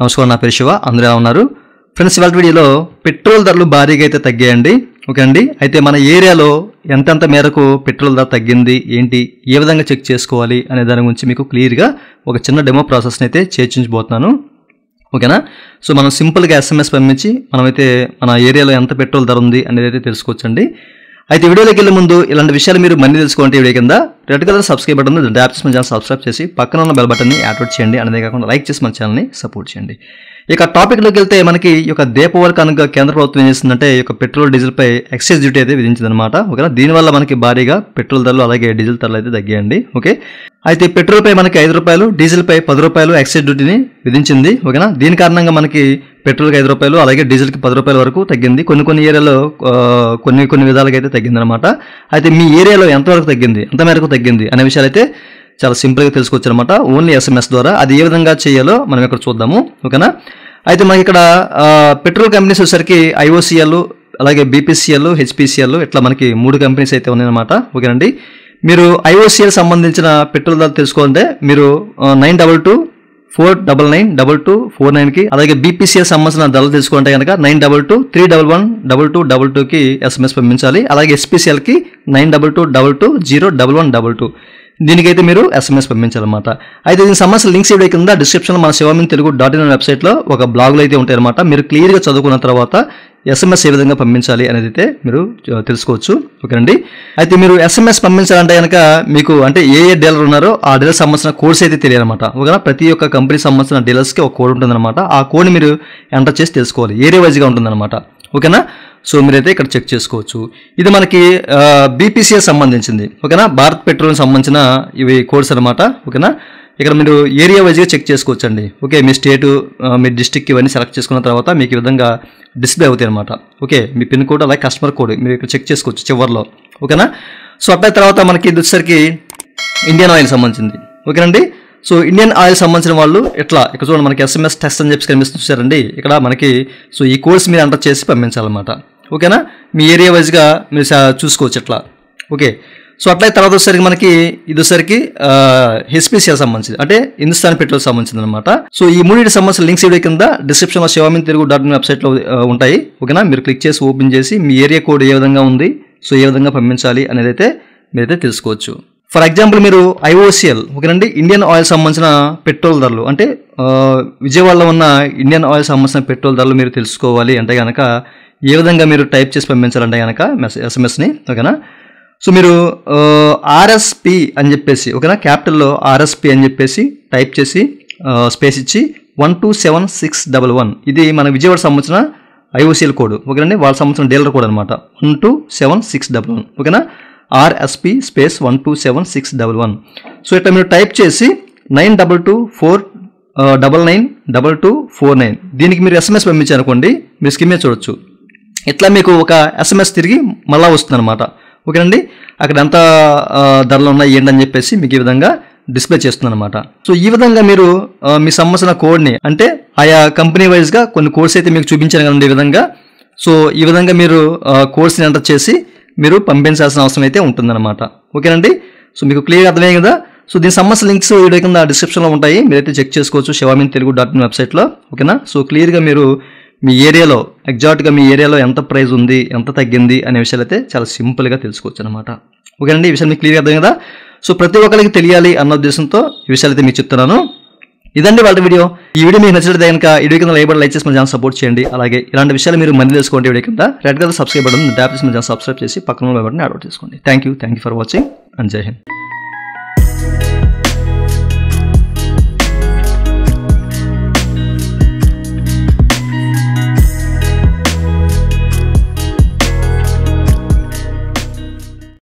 నమస్కారం నా పేరు శివ అందరూ ఎలా ఉన్నారు ఫ్రెండ్స్ ఇవాళ వీడియోలో పెట్రోల్ ధరలు భారీగా అయితే తగ్గాయండి ఓకే అండి అయితే మన ఏరియాలో ఎంతెంత మేరకు పెట్రోల్ ధర తగ్గింది ఏంటి ఏ విధంగా చెక్ చేసుకోవాలి అనే దాని గురించి మీకు క్లియర్గా ఒక చిన్న డెమో ప్రాసెస్ని అయితే చేర్చించబోతున్నాను ఓకేనా సో మనం సింపుల్గా ఎస్ఎంఎస్ పంపించి మనమైతే మన ఏరియాలో ఎంత పెట్రోల్ ధర ఉంది అనేది అయితే తెలుసుకోవచ్చండి అయితే వీడియోలోకి వెళ్ళే ముందు ఇలాంటి విషయాలు మీరు మళ్ళీ తెలుసుకోండి వీడియో కింద రెడ్ కలర్ సబ్స్క్రైబ్ బటన్ ఉంది ట్యాప్ చేసి మన ఛానల్ సబ్స్క్రైబ్ చేసి పక్కన ఉన్న బెల్ బటన్ని యాక్టివేట్ చేయండి అనేది కాకుండా లైక్ చేసి మన ఛానల్ని సపోర్ట్ చేయండి ఇక టాపిక్లోకి వెళ్తే మనకి ఈ యొక్క దీపావళి కనుక కేంద్ర ప్రభుత్వం ఏం చేస్తుందంటే ఈ యొక్క పెట్రోల్ డీజిల్ పై ఎక్సైజ్ డ్యూటీ అయితే విధించిందనమాట ఓకేనా దీనివల్ల మనకి భారీగా పెట్రోల్ ధరలు అలాగే డీజిల్ ధరలు అయితే తగ్గాయండి ఓకే అయితే పెట్రోల్ పై మనకి ఐదు రూపాయలు డీజిల్ పై పది రూపాయలు ఎక్సైజ్ డ్యూటీని విధించింది ఓకేనా దీని కారణంగా మనకి పెట్రోల్కి ఐదు రూపాయలు అలాగే డీజిల్కి పది రూపాయల వరకు తగ్గింది కొన్ని కొన్ని ఏరియాలో ఆ, కొన్ని కొన్ని విధాలుగా అయితే తగ్గింది అనమాట అయితే మీ ఏరియాలో ఎంతవరకు తగ్గింది ఎంత మేరకు తగ్గింది అనే విషయాలు అయితే చాలా సింపుల్గా తెలుసుకోవచ్చు అనమాట ఓన్లీ ఎస్ఎంఎస్ ద్వారా అది ఏ విధంగా చేయాలో మనం ఇక్కడ చూద్దాము ఓకేనా అయితే మనకి ఇక్కడ ఆ, పెట్రోల్ కంపెనీస్ వచ్చేసరికి ఐఓసిఎల్ అలాగే బీపీసీఎల్ హెచ్పిసిఎల్ ఇట్లా మనకి మూడు కంపెనీస్ అయితే ఉన్నాయన్నమాట ఓకేనండి మీరు ఐఓసిఎల్ సంబంధించిన పెట్రోల్ ధర తెలుసుకోవాలంటే మీరు nine double two four double nine double two four నైన్కి అలాగే బీపీసీఎల్ సంబంధించిన ధరలు తెలుసుకుంటే కనుక nine double two three double one double two double టూకి ఎస్ఎంఎస్ పంపించాలి అలాగే ఎస్పీసీఎల్కి nine double two double two zero double one double two దీనికైతే మీరు ఎస్ఎంఎస్ పంపించాలన్నమాట అయితే దీనికి సంబంధించిన లింక్స్ ఇవ్వడం కింద డిస్క్రిప్షన్లో మన శివమిన్ తెలుగు డాట్ ఇన్ వెబ్సైట్లో ఒక బ్లాగులు అయితే ఉంటాయన్నమాట మీరు క్లియర్గా చదువుకున్న తర్వాత ఎస్ఎంఎస్ ఏ విధంగా పంపించాలి అనేది అయితే మీరు ఆ, తెలుసుకోవచ్చు ఓకేనండి అయితే మీరు ఎస్ఎంఎస్ పంపించాలంటే కనుక మీకు అంటే ఏ ఏ డీలర్ ఉన్నారో ఆ డీలర్ సంబంధించిన కోడ్స్ అయితే తెలియాలన్నమాట ఓకేనా ప్రతి ఒక్క కంపెనీ సంబంధించిన డీలర్స్కి ఒక కోడ్ ఉంటుందన్నమాట ఆ కోడ్ని మీరు ఎంటర్ చేసి తెలుసుకోవాలి ఏరియా వైజ్గా ఉంటుందన్నమాట ఓకేనా సో మీరైతే ఇక్కడ చెక్ చేసుకోవచ్చు ఇది మనకి బీపీసీఎస్ సంబంధించింది ఓకేనా భారత్ పెట్రోల్ సంబంధించిన ఇవి కోడ్స్ అనమాట ఓకేనా ఇక్కడ మీరు ఏరియా వైజ్గా చెక్ చేసుకోవచ్చు అండి ఓకే మీ స్టేటు ఆ, మీ డిస్టిక్ ఇవన్నీ సెలెక్ట్ చేసుకున్న తర్వాత మీకు ఈ విధంగా డిస్ప్లే అవుతాయి అనమాట ఓకే మీ పిన్ కోడ్ అలాగే కస్టమర్ కోడ్ మీరు ఇక్కడ చెక్ చేసుకోవచ్చు చివరిలో ఓకేనా సో అట్లా తర్వాత మనకి ఇది వచ్చేసరికి ఇండియన్ ఆయిల్ సంబంధించింది ఓకేనండి సో ఇండియన్ ఆయిల్ సంబంధించిన వాళ్ళు ఇట్లా ఇక్కడ చూడండి మనకి ఎస్ఎంఎస్ టెస్ట్ అని చెప్పి కనిపిస్తుంది చూసారండి ఇక్కడ మనకి సో ఈ కోర్స్ మీరు ఎంటర్ చేసి పంపించాలన్నమాట ఓకేనా మీ ఏరియా వైజ్గా మీరు సా- చూసుకోవచ్చు ఇట్లా ఓకే సో అట్లా తర్వాత వచ్చేసరికి మనకి ఇది వచ్చేసరికి హెచ్పిసిఎల్ సంబంధించింది అంటే హిందుస్థాన్ పెట్రోల్ సంబంధించింది అనమాట సో ఈ మూడింటి సంబంధించిన లింక్స్ వీడియో కింద డిస్క్రిప్షన్లో శివామిన్ తెలుగు డాట్ ఇన్ వెబ్సైట్లో ఆ, ఉంటాయి ఓకేనా మీరు క్లిక్ చేసి ఓపెన్ చేసి మీ ఏరియా కోడ్ ఏ విధంగా ఉంది సో ఏ విధంగా పంపించాలి అనేది అయితే మీరైతే తెలుసుకోవచ్చు ఫర్ ఎగ్జాంపుల్ మీరు ఐఓసిఎల్ ఓకేనండి ఇండియన్ ఆయిల్ సంబంధించిన పెట్రోల్ ధరలు అంటే ఆ, విజయవాడలో ఉన్న ఇండియన్ ఆయిల్ సంబంధించిన పెట్రోల్ ధరలు మీరు తెలుసుకోవాలి అంటే కనుక ఏ విధంగా మీరు టైప్ చేసి పంపించాలంటే కనుక మెసేజ్ ఎస్ఎంఎస్ని ఓకేనా సో మీరు ఆర్ఎస్పి అని చెప్పేసి ఓకేనా క్యాపిటల్లో ఆర్ఎస్పి అని చెప్పేసి టైప్ చేసి స్పేస్ ఇచ్చి one two seven six double one ఇది మన విజయవాడ సంబంధించిన ఐఓసిఎల్ కోడ్ ఓకేనండి వాళ్ళ సంబంధించిన డీలర్ కోడ్ అనమాట one two seven six double one ఓకేనా RSP space one two seven six double one so ఇట్లా మీరు టైప్ చేసి nine double two four double nine double two four nine దీనికి మీరు ఎస్ఎంఎస్ పంపించారనుకోండి మీరు స్కిమ్ మీద చూడొచ్చు ఇట్లా మీకు ఒక ఎస్ఎంఎస్ తిరిగి మళ్ళా వస్తుంది అనమాట ఓకేనండి అక్కడ ఎంత ఆ, ధరలు ఉన్నాయి ఏంటని చెప్పేసి మీకు ఈ విధంగా డిస్ప్లే చేస్తుంది అనమాట సో ఈ విధంగా మీరు ఆ, మీ సంబంధించిన కోడ్ని అంటే ఆయా కంపెనీ వైజ్గా కొన్ని కోడ్స్ అయితే మీకు చూపించాను కదండి ఈ విధంగా సో ఈ విధంగా మీరు కోడ్స్ని ఎంటర్ చేసి మీరు పంపించాల్సిన అవసరం అయితే ఉంటుందన్నమాట ఓకేనండి సో మీకు క్లియర్ అర్థమయ్యే కదా సో దీని సంబంధించిన లింక్స్ వీడియో కింద డిస్క్రిప్షన్లో ఉంటాయి మీరైతే చెక్ చేసుకోవచ్చు శివామిన్ తెలుగు డాట్ ఇన్ వెబ్సైట్లో ఓకేనా సో క్లియర్గా మీరు మీ ఏరియాలో ఎగ్జాక్ట్గా మీ ఏరియాలో ఎంత ప్రైస్ ఉంది ఎంత తగ్గింది అనే విషయాలు అయితే చాలా సింపుల్గా తెలుసుకోవచ్చు అనమాట ఓకేనండి ఈ విషయం మీకు క్లియర్ అర్థం కదా సో ప్రతి ఒక్కరికి తెలియాలి అన్న ఉద్దేశంతో ఈ విషయాలు అయితే మీకు చెప్తున్నాను ఇదండి వాళ్ళ వీడియో ఈ వీడియో మీకు నచ్చినట్లయితే కనుక ఈ వీడియో కింద లైక్ లైక్ చేసి మన ఛానల్ సపోర్ట్ చేయండి అలాగే ఇలాంటి విషయాలు మీరు మళ్ళీ తెలుసుకోండి వీడియో కింద red colour subscribe button tap చేసి మన ఛానల్ సబ్స్క్రైబ్ చేసి పక్కన బటన్ యాడ్ చేసుకోండి thank you thank you for watching and జై హింద్